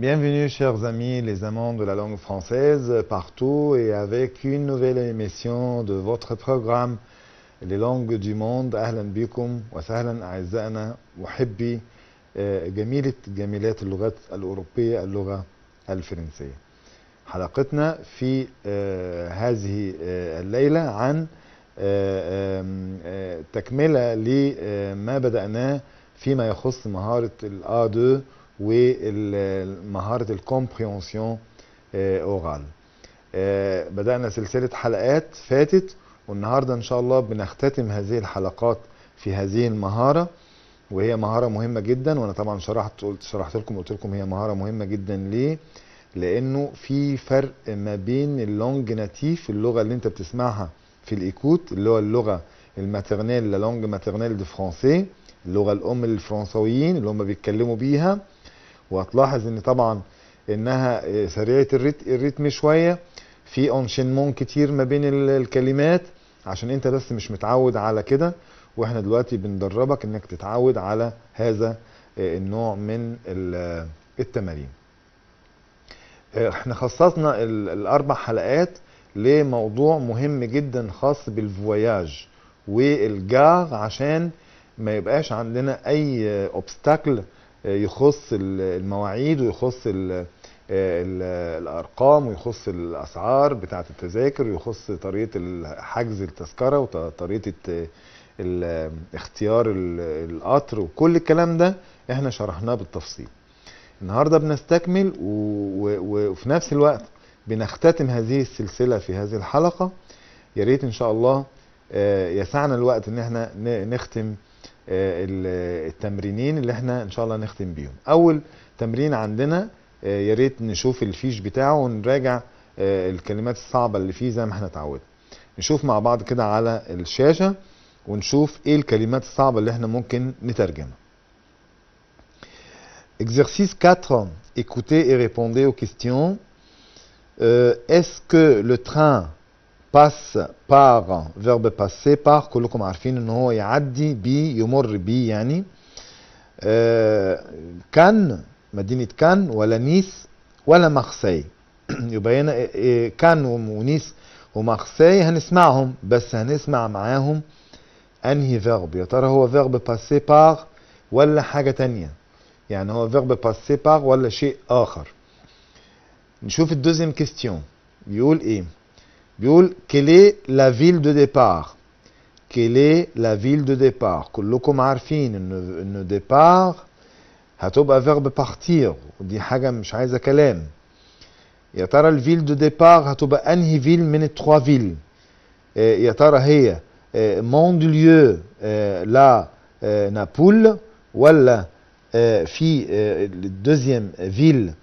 Bienvenue, chers amis, les amants de la langue française, partout et avec une nouvelle émission de votre programme Les langues du monde. أهلا بكم وسهلا أعزائنا محبي آه، جميلة جميلات اللغات الأوروبية اللغة الفرنسية. حلقتنا في آه، هذه آه، الليلة عن آه، آم، آه، تكملة لما بدأناه فيما يخص مهارة الA 2 ومهارة الكومبريونسيون اورال بدأنا سلسلة حلقات فاتت والنهاردة إن شاء الله بنختتم هذه الحلقات في هذه المهارة وهي مهارة مهمة جدا وأنا طبعا شرحت قلت شرحت لكم قلت لكم هي مهارة مهمة جدا ليه؟ لأنه في فرق ما بين اللونج ناتيف اللغة اللي أنت بتسمعها في الإيكوت اللي هو اللغة الماترنيل لا لونج ماترنيل دي فرونسي اللغة الأم للفرنسويين اللي هم بيتكلموا بيها وهتلاحظ ان طبعا انها آه، سريعه الريت- الريتم شويه في انشينمون كتير ما بين ال- الكلمات عشان انت بس مش متعود على كده واحنا دلوقتي بندربك انك تتعود على هذا آه، النوع من ال- التمارين آه، احنا خصصنا ال- الاربع حلقات لموضوع مهم جدا خاص بالفواياج والجار عشان ما يبقاش عندنا اي اوبستاكل يخص ال- المواعيد ويخص ال- ال- الارقام ويخص الاسعار بتاعه التذاكر ويخص طريقه ال- حجز التذكره وطريقه الت- ال- اختيار ال- القطر وكل الكلام ده احنا شرحناه بالتفصيل النهارده بنستكمل و- و- وفي نفس الوقت بنختتم هذه السلسله في هذه الحلقه يا ريت ان شاء الله آه، يسعنا الوقت ان احنا ن- نختم آه، ال- التمرينين اللي احنا ان شاء الله نختم بيهم اول تمرين عندنا آه، يا ريت نشوف الفيش بتاعه ونراجع آه، الكلمات الصعبه اللي فيه زي ما احنا اتعودنا نشوف مع بعض كده على الشاشه ونشوف ايه الكلمات الصعبه اللي احنا ممكن نترجمها Exercice 4. Écoutez et répondez aux questions. Euh, Est-ce que le train passe par verbe passé par كلكم عارفين ان هو يعدي بي يمر بي يعني آه، كان مدينة كان ولا نيس ولا مارسي يبقى هنا إيه- إيه، كان ونيس ومارسي هنسمعهم بس هنسمع معاهم انهي فيرب يا ترى هو فيرب باسي بار ولا حاجة تانية يعني هو فيرب باسي بار ولا شيء آخر نشوف الدوزيام كيستيون بيقول ايه بيقول quelle est la ville de départ quelle est la ville de départ كلكم عارفين ان ان départ هتبقى verbe partir ودي حاجة مش عايزة كلام يا ترى الفيل دو ديبار هتبقى انهي فيل من التروا فيل آه، يا ترى هي موندليو لا آه، نابول ولا آه، في آه، الدوزيام فيل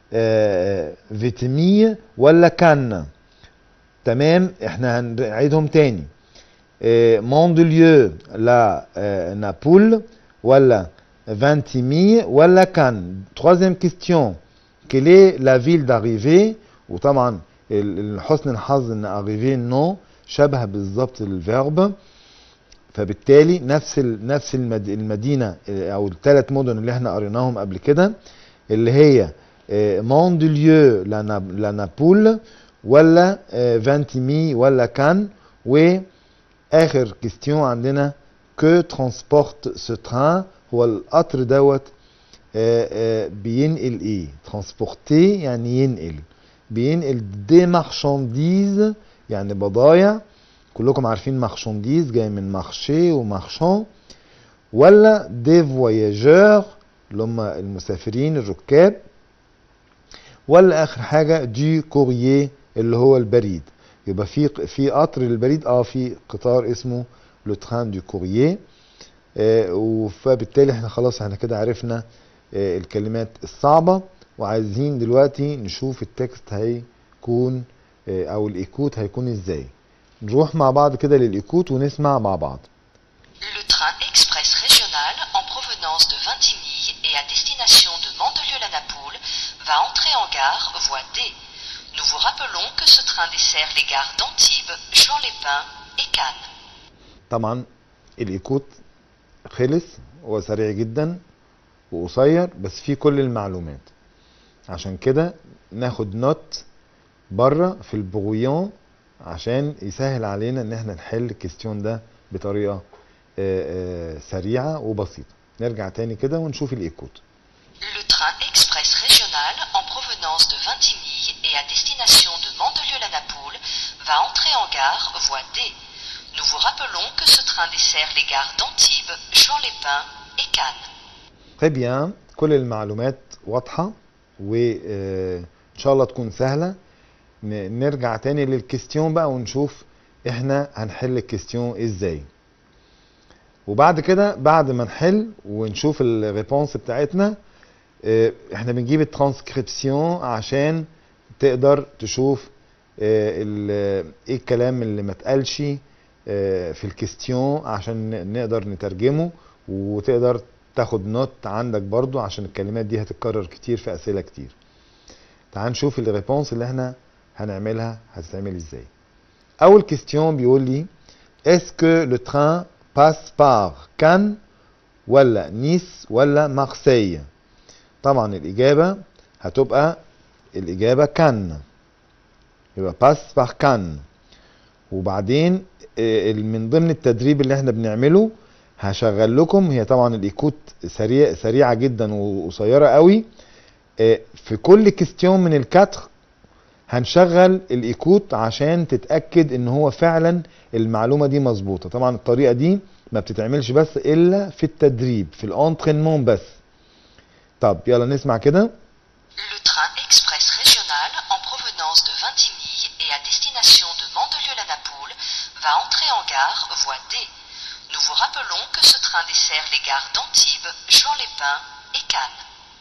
فيتمي ولا كان تمام احنا هنعيدهم تاني موندليو لا آه، نابول ولا فانتيمي ولا كان troisième question quelle est la ville d'arrivée وطبعا ال- حسن الحظ ان arriver نو شبه بالظبط الفيرب فبالتالي نفس ال- نفس المد- المدينه آه، او الثلاث مدن اللي احنا قريناهم قبل كده اللي هي موندليو لا نا- لا نابول ولا آه، فانتيمي ولا كان واخر كيستيون عندنا que transporte ce train هو القطر دوت آه، آه، بينقل ايه ترانسبورتي يعني ينقل بينقل دي مارشانديز يعني بضايع كلكم عارفين مارشانديز جاي من مارشي ومارشان ولا دي فواياجور اللي هم المسافرين الركاب ولا اخر حاجه دي كورييه اللي هو البريد يبقى في في قطر البريد اه في قطار اسمه لو تران دو كورييه آه، فبالتالي احنا خلاص احنا كده عرفنا آه، الكلمات الصعبة وعايزين دلوقتي نشوف التكست هيكون آه، او الايكوت هيكون ازاي نروح مع بعض كده للايكوت ونسمع مع بعض Le train express régional en provenance de Vintimille et à destination de Mandelieu-la-Napoule va entrer en gare voie D. Nous vous rappelons que ce train dessert les gares d'Antibes, Juan-les-Pins et Cannes. طبعا الايكوت خلص هو سريع جدا وقصير بس فيه كل المعلومات عشان كده ناخد نوت بره في البرويون عشان يسهل علينا ان احنا نحل الكيستيون ده بطريقه آه، آه، سريعه وبسيطه نرجع تاني كده ونشوف الايكوت Le train express régional en provenance de Vintimille et à destination de Mandelieu-la-Napoule va entrer en gare voie D. Nous vous rappelons que ce train dessert les gares d'Antibes, Jean-les-Pins et Cannes. très bien كل المعلومات واضحه وان شاء الله تكون سهله ن- نرجع تاني للكيستيون بقى ونشوف احنا هنحل الكيستيون ازاي وبعد كده بعد ما نحل ونشوف الريبونس بتاعتنا اه، احنا بنجيب الترانسكريبسيون عشان تقدر تشوف اه، ال- ايه الكلام اللي ما اتقالش اه، في الكيستيون عشان ن- نقدر نترجمه وتقدر تاخد نوت عندك برضو عشان الكلمات دي هتتكرر كتير في اسئله كتير تعال نشوف الريبونس اللي احنا هنعملها هتتعمل ازاي اول كيستيون بيقول لي اسكو لو تران باس بار كان ولا نيس ولا مارسيل طبعا الاجابه هتبقى الاجابه كان يبقى باس بار كان وبعدين آه، من ضمن التدريب اللي احنا بنعمله هشغل لكم هي طبعا الايكوت سريع سريعه جدا وقصيره قوي آه، في كل كيستيون من الكاتر هنشغل الايكوت عشان تتاكد ان هو فعلا المعلومه دي مظبوطه طبعا الطريقه دي ما بتتعملش بس الا في التدريب في الانترينمون بس طب يلا نسمع كده Le train express régional en provenance de Vintimille et à destination de Mandelieu-la-Napoule va entrer en gare voie D. Nous vous rappelons que ce train dessert les gares d'Antibes, Jean-les-Pins et Cannes.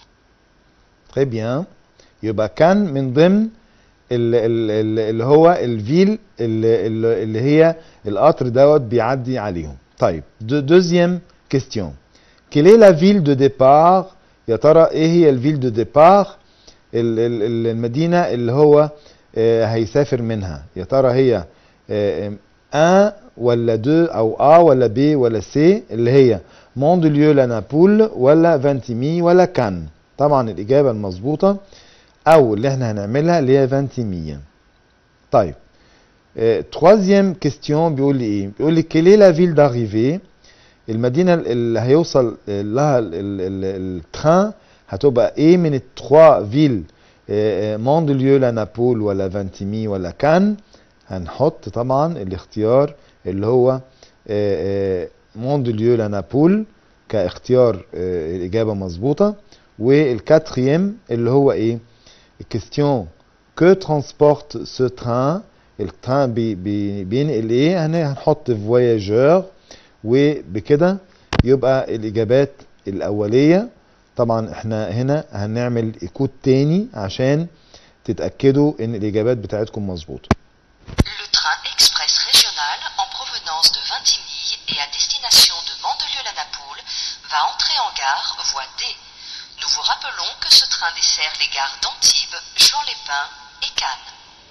très bien يبقى كان من ضمن ال- ال- ال- اللي هو الفيل اللي, اللي اللي هي القطر دوت بيعدي عليهم طيب دوزيام كيستيون quelle est la ville de départ يا ترى ايه هي الفيل دو ديبار ال- ال- ال- المدينه اللي هو آه، هيسافر منها يا ترى هي ان ولا دو او ا ولا بي ولا سي اللي هي موندليو لا نابول ولا فانتيمي ولا كان طبعا الاجابه المظبوطه او اللي احنا هنعملها اللي هي فانتيمية طيب تروازيام كيستيون بيقول لي ايه بيقول لي كيلي لا فيل داريفي المدينه اللي هيوصل لها ال- ال- ال- التران هتبقى ايه من التروا فيل موندليو لا نابول ولا فانتيمي ولا كان هنحط طبعا الاختيار اللي هو موندليو لا نابول كاختيار آه، الاجابه مظبوطه والكاتريام اللي هو ايه الكيستيون que transporte ce train التران بي بي بينقل ايه هن- هنحط voyageur وبكده يبقى الاجابات الاوليه طبعا احنا هنا هنعمل ايكود تاني عشان تتاكدوا ان الاجابات بتاعتكم مظبوطه Le train express régional en provenance de Vintimille et à destination de Mandelieu-la-Napoule va entrer en gare voie D. Nous vous rappelons que ce train dessert les gares d'Antibes, Jean-les-Pins et Cannes.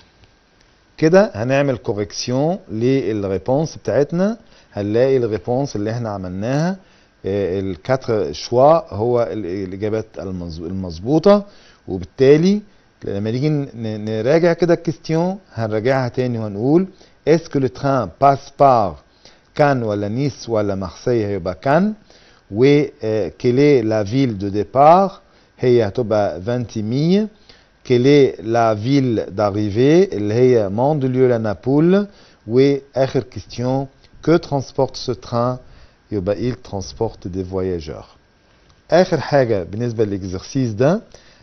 كده هنعمل كوريكسيون للريبونس بتاعتنا هنلاقي الريبونس اللي احنا عملناها آه، الكاتر شوا هو ال- الاجابات المظ- المظبوطه وبالتالي لما نيجي ن- نراجع كده الكيستيون هنراجعها تاني وهنقول اسكو لو تران باس بار كان ولا نيس ولا مارسي هيبقى كان و كيلي لا فيل دو ديبار هي هتبقى فانتيمية quelle est la ville d'arrivée اللي هي Mandelieu-la-Napoule واخر question que transporte ce train يبقى il transporte des voyageurs اخر حاجه بالنسبه للاكزرسيس ده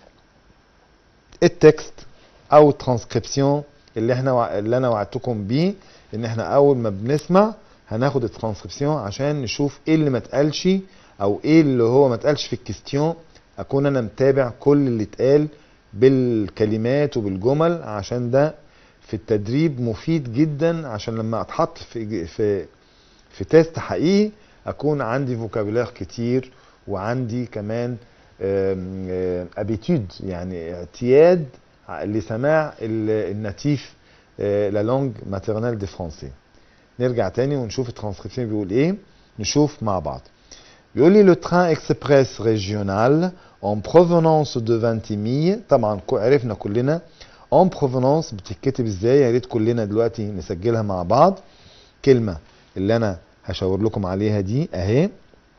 التكست او الترانسكريبسيون اللي احنا وع- اللي انا وعدتكم بيه ان احنا اول ما بنسمع هناخد الترانسكريبسيون عشان نشوف ايه اللي ما اتقالش او ايه اللي هو ما اتقالش في الكيستيون اكون انا متابع كل اللي اتقال بالكلمات وبالجمل عشان ده في التدريب مفيد جدا عشان لما اتحط في في في تيست حقيقي اكون عندي فوكابولار كتير وعندي كمان ابيتود يعني اعتياد لسماع ال- الناتيف لا لونج ماتيرنال دي فرونسي نرجع تاني ونشوف الترانسكريبسيون بيقول ايه نشوف مع بعض بيقول لي le train express régional en provenance de Ventimille طبعا كو- عرفنا كلنا en provenance بتتكتب ازاي يا ريت كلنا دلوقتي نسجلها مع بعض كلمة اللي انا هشاور لكم عليها دي اهي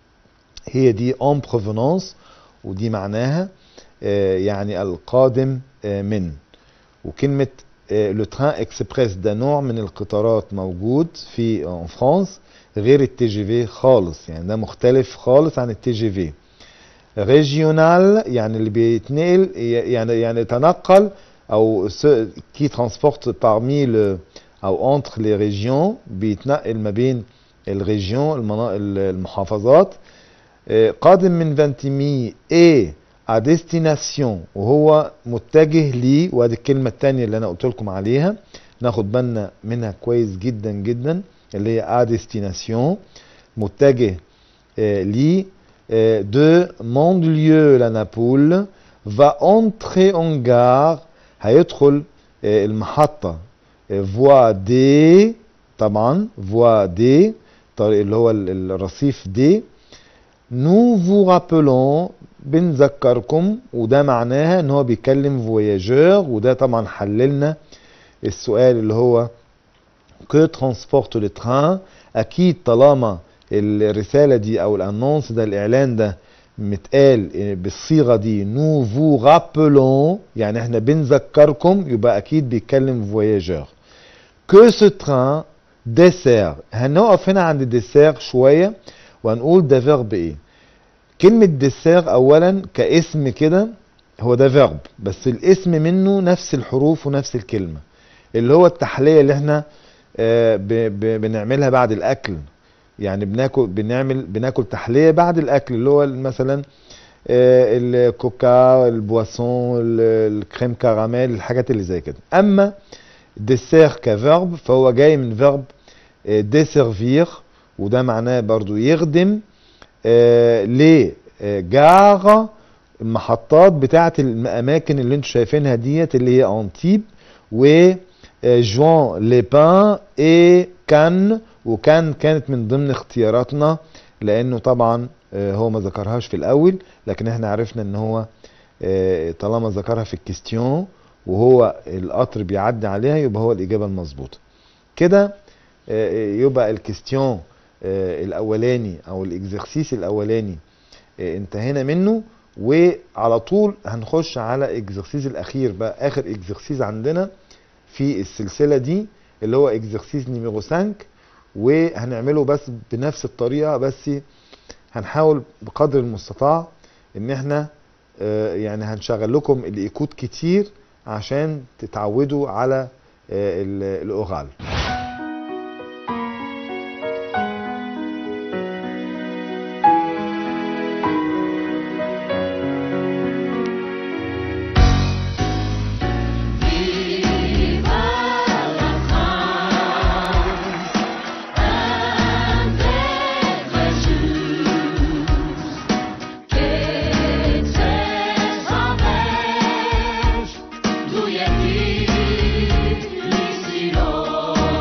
هي دي en provenance ودي معناها آه، يعني القادم آه، من وكلمة لو تران اكسبريس ده نوع من القطارات موجود في ان فرانس غير التي جي في خالص يعني ده مختلف خالص عن التي جي في ريجيونال يعني اللي بيتنقل يعني يعني يتنقل او كي ترانسبورت بارمي لو او انتر لي ريجيون بيتنقل ما بين الريجيون المنا- المحافظات آه، قادم من فانتيمي اي ا ديستيناسيون وهو متجه لي وادي الكلمه الثانيه اللي انا قلت لكم عليها ناخد بالنا منها كويس جدا جدا اللي هي ا ديستيناسيون متجه آه، لي آه، de Mandelieu la Napoule va entrer en gare هيدخل آه، المحطة آه، voie D طبعا voie D طريق اللي هو ال- الرصيف D nous vous rappelons بنذكركم وده معناها ان هو بيتكلم فواياجور وده طبعا حللنا السؤال اللي هو que transporte le train اكيد طالما الرساله دي او الانونس ده الاعلان ده متقال بالصيغه دي نو فو رابلون يعني احنا بنذكركم يبقى اكيد بيتكلم فواياجور que ce train dessert هنقف هنا عند ديسير شويه وهنقول ده فيرب ايه كلمه ديسير اولا كاسم كده هو ده فيرب بس الاسم منه نفس الحروف ونفس الكلمه اللي هو التحليه اللي احنا آه، ب- ب- بنعملها بعد الاكل يعني بناكل بنعمل بناكل تحليه بعد الاكل اللي هو مثلا آه، الكوكا البواسون ال- الكريم كراميل الحاجات اللي زي كده اما ديسير كفيرب فهو جاي من فيرب ديسيرفير وده معناه برضو يخدم آه، لجار المحطات بتاعه الاماكن اللي انتوا شايفينها ديت اللي هي انتيب و جوان ليبان اي كان وكان كانت من ضمن اختياراتنا لانه طبعا آه، هو ما ذكرهاش في الاول لكن احنا عرفنا ان هو آه، طالما ذكرها في الكيستيون وهو القطر بيعدي عليها يبقى هو الاجابه المظبوطه كده آه، يبقى الكيستيون آه، الاولاني او الاكزرسيس الاولاني آه، انتهينا منه وعلى طول هنخش على اكزرسيس الاخير بقى اخر اكزرسيس عندنا في السلسله دي اللي هو اكزرسيس نيميرو 5 وهنعمله بس بنفس الطريقه بس هنحاول بقدر المستطاع ان احنا آه، يعني هنشغل لكم الايكوت كتير عشان تتعودوا على آه، ال- الاوغال D'où y a-t-il ici l'eau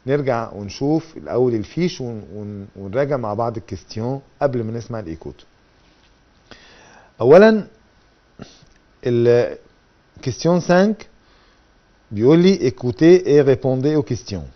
نرجع ونشوف الاول الفيش ون- ون- ونراجع مع بعض الكيستيون قبل ما نسمع الايكوت اولا الكيستيون 5 بيقول لي écoutez et répondez aux questions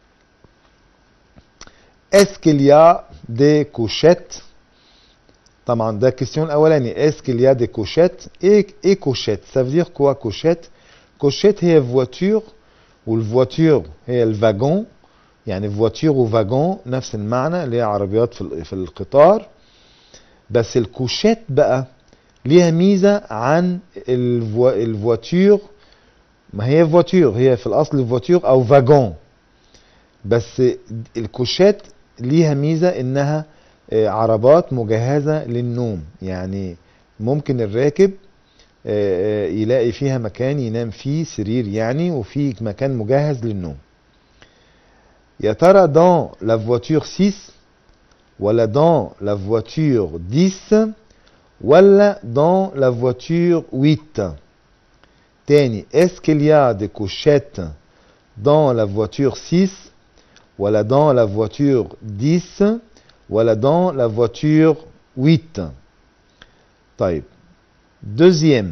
est-ce qu'il y a des couchettes طبعا ده الكيستيون الاولاني est-ce qu'il y a des couchettes et, et couchettes ça veut dire quoi couchette couchette هي voiture والفواتير هي الفاجون يعني فواتير وفاجون نفس المعنى اللي هي عربيات في ال- في القطار بس الكوشات بقى ليها ميزة عن الفوا الفواتير ما هي فواتير هي في الأصل فواتير أو فاجون بس الكوشات ليها ميزة إنها آه، عربات مجهزة للنوم يعني ممكن الراكب آه، آه، يلاقي فيها مكان ينام فيه سرير يعني وفي مكان مجهز للنوم يا ترى dans la voiture 6 ولا dans la voiture 10 ولا dans la voiture 8 تاني est-ce qu'il y a des couchettes dans la voiture 6 ولا dans la voiture 10 ولا dans la voiture 8 طيب Deuxième,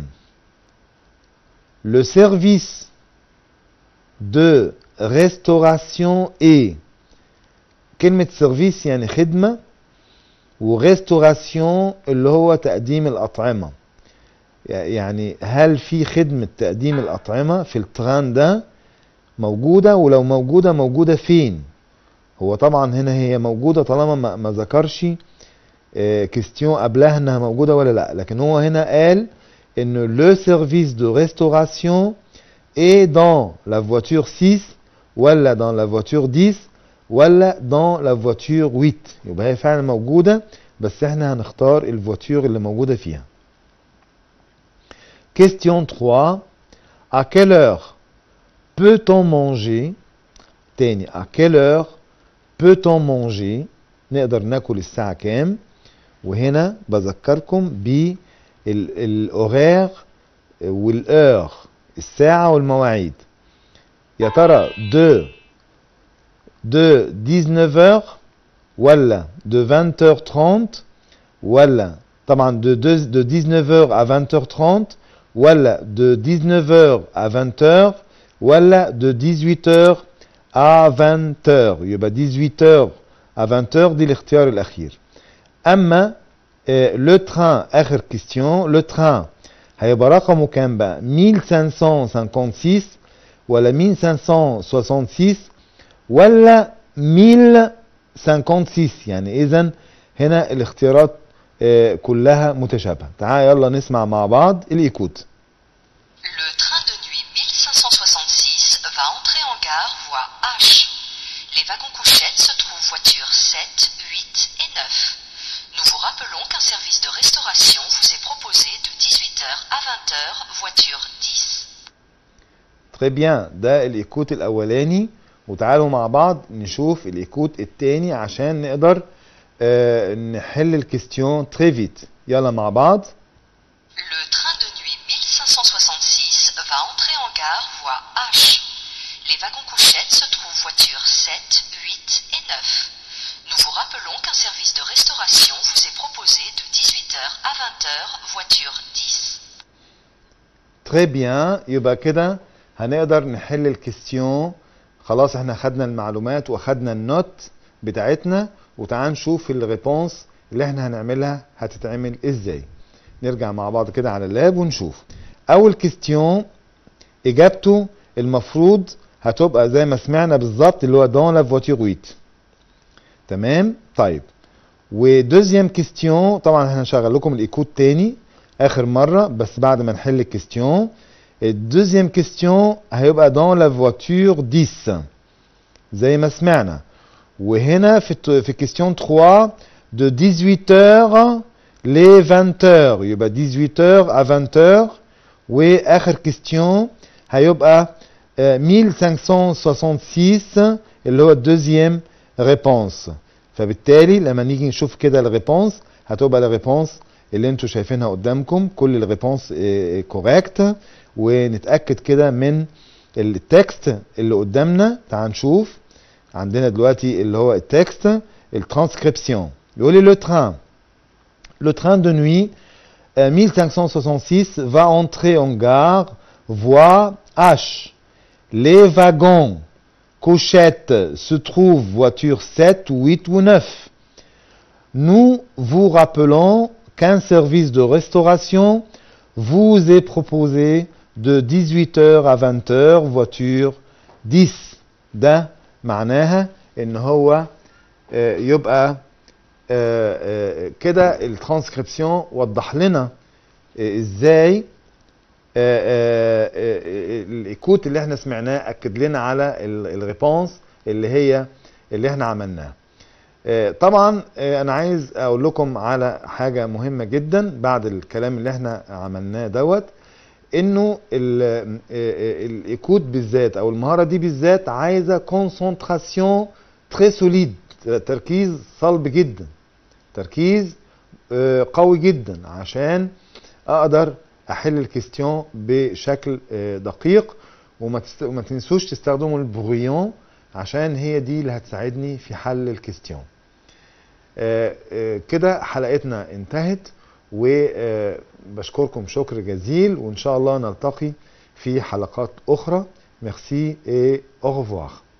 le service de restauration est كلمة سيرفيس يعني خدمة وريستوراسيون اللي هو تقديم الأطعمة يعني هل في خدمة تقديم الأطعمة في التران ده موجودة ولو موجودة موجودة فين هو طبعا هنا هي موجودة طالما ما, ما ذكرش كيستيون قبلها انها موجودة ولا لا لكن هو هنا قال ان le service de restauration est dans la voiture 6 ولا dans la voiture 10 ولا dans la voiture 8 يبقى هي فعلا موجودة بس احنا هنختار الفواتير اللي موجودة فيها Question 3 À quelle heure peut-on manger تاني à quelle heure peut-on manger نقدر ناكل الساعة كام وهنا بذكركم بالاورير والheure الساعة والمواعيد يا ترى de de 19h ولا de 20h30 ولا طبعا de, de, de 19h à 20h30 ولا de 19h à 20h ولا de 18h à 20h يبقى 18h à 20h دي الاختيار الأخير أما لو تران آخر كيستيون لو تران هيبقى رقمه كام بقى 1556 ولا 1566 ولا 1056 يعني إذا هنا الاختيارات آه، كلها متشابهة تعال يلا نسمع مع بعض الإيكوت Le train de nuit 1566 va entrer en gare voie H. Les wagons couchettes se trouvent voitures 7, 8 et 9. Nous vous rappelons qu'un service de restauration vous est proposé de 18h à 20h, voiture 10. تري بيان ده الايكوت الاولاني وتعالوا مع بعض نشوف الايكوت التاني عشان نقدر آه نحل الكيستيون تري فيت يلا مع بعض Le train de nuit 1566 va entrer en gare voie H. Les wagons couchettes se trouvent voitures 7, 8 et 9. Nous vous rappelons qu'un service de restauration vous est proposé de 18h à 20h, voiture 10. تري بيان يبقى كده هنقدر نحل الكيستيون خلاص احنا خدنا المعلومات واخدنا النوت بتاعتنا وتعال نشوف الريبونس اللي احنا هنعملها هتتعمل ازاي نرجع مع بعض كده على اللاب ونشوف اول كيستيون اجابته المفروض هتبقى زي ما سمعنا بالظبط اللي هو دون لا فواتير 8 تمام طيب ودوزيام كيستيون طبعا احنا هنشغل لكم الايكوت تاني اخر مره بس بعد ما نحل الكيستيون الدوزيام كيستيون هيبقى دون لا فواتور 10 زي ما سمعنا وهنا في الت- في كيستيون 3 de 18h ل 20h يبقى 18h à 20h واخر كيستيون هيبقى آه، 1566 اللي هو الدوزيام ريبونس فبالتالي لما نيجي نشوف كده الريبونس هتبقى الريبونس اللي انتوا شايفينها قدامكم كل الريبونس كوريكت ونتاكد كده من التكست اللي قدامنا تعال نشوف عندنا دلوقتي اللي هو التكست الترانسكريبسيون يقول لي لو تران Le train de nuit euh, 1566 va entrer en gare, voie H. Les wagons, couchettes se trouvent voiture 7, 8 ou 9. Nous vous rappelons qu'un service de restauration vous est proposé de 18h à 20h, voiture 10. ده معناها ان هو آه، يبقى آه، آه، كده الترانسكريبسيون وضح لنا آه، ازاي آه، آه، آه، الايكوت اللي احنا سمعناه اكد لنا على الريبونس اللي هي اللي احنا عملناها آه، طبعا آه، انا عايز اقول لكم على حاجه مهمه جدا بعد الكلام اللي احنا عملناه دوت انه ال- آه، آه، الايكوت بالذات او المهاره دي بالذات عايزه كونسنتراسيون تري سوليد تركيز صلب جدا تركيز آه، قوي جدا عشان اقدر احل الكيستيون بشكل آه، دقيق وما تست... وما تنسوش تستخدموا البرويون عشان هي دي اللي هتساعدني في حل الكيستيون آه، آه، كده حلقتنا انتهت وبشكركم شكر جزيل وان شاء الله نلتقي في حلقات اخرى ميرسي et au revoir